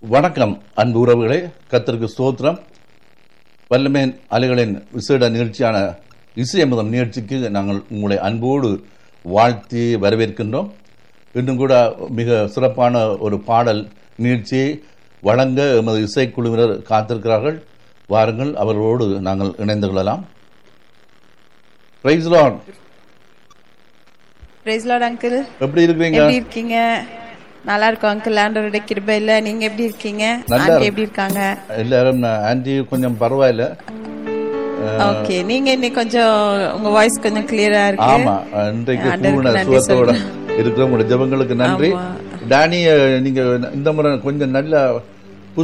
வணக்கம் அன்பு உறவுகளே கத்திற்கு ஸ்தோத்திரம் வல்லமேன் அலைகளின் விசேட நிகழ்ச்சியான இசையமுதம் நிகழ்ச்சிக்கு நாங்கள் உங்களை அன்போடு வாழ்த்தி வரவேற்கின்றோம் இன்னும் கூட மிக சிறப்பான ஒரு பாடல் நிகழ்ச்சியை வழங்க எமது இசைக்குழுவினர் காத்திருக்கிறார்கள் வாருங்கள் அவர்களோடு நாங்கள் இணைந்து கொள்ளலாம் praise lord praise lord uncle எப்படி இருக்கிறீங்க எப்படி இருக்கீங்க நல்லா இருக்கும் அங்கிள் ஆண்டவருடைய கிருபையில நீங்க எப்படி இருக்கீங்க நல்லா ஆண்டி இருக்கு. எப்படி இருக்காங்க எல்லாரும் ஆன்டி கொஞ்சம் பரவாயில்ல ஓகே நீங்க இன்னைக்கு கொஞ்சம் உங்க வாய்ஸ் கொஞ்சம் கிளியரா இருக்கு ஆமா இன்றைக்கு ஆண்டவருக்கு பூர்ண நன்றி சுகத்தோட இருக்கிற உங்களுடைய ஜெபங்களுக்கு நன்றி ஆமா. டானி அஹ், நீங்க இந்த முறை கொஞ்சம் நல்ல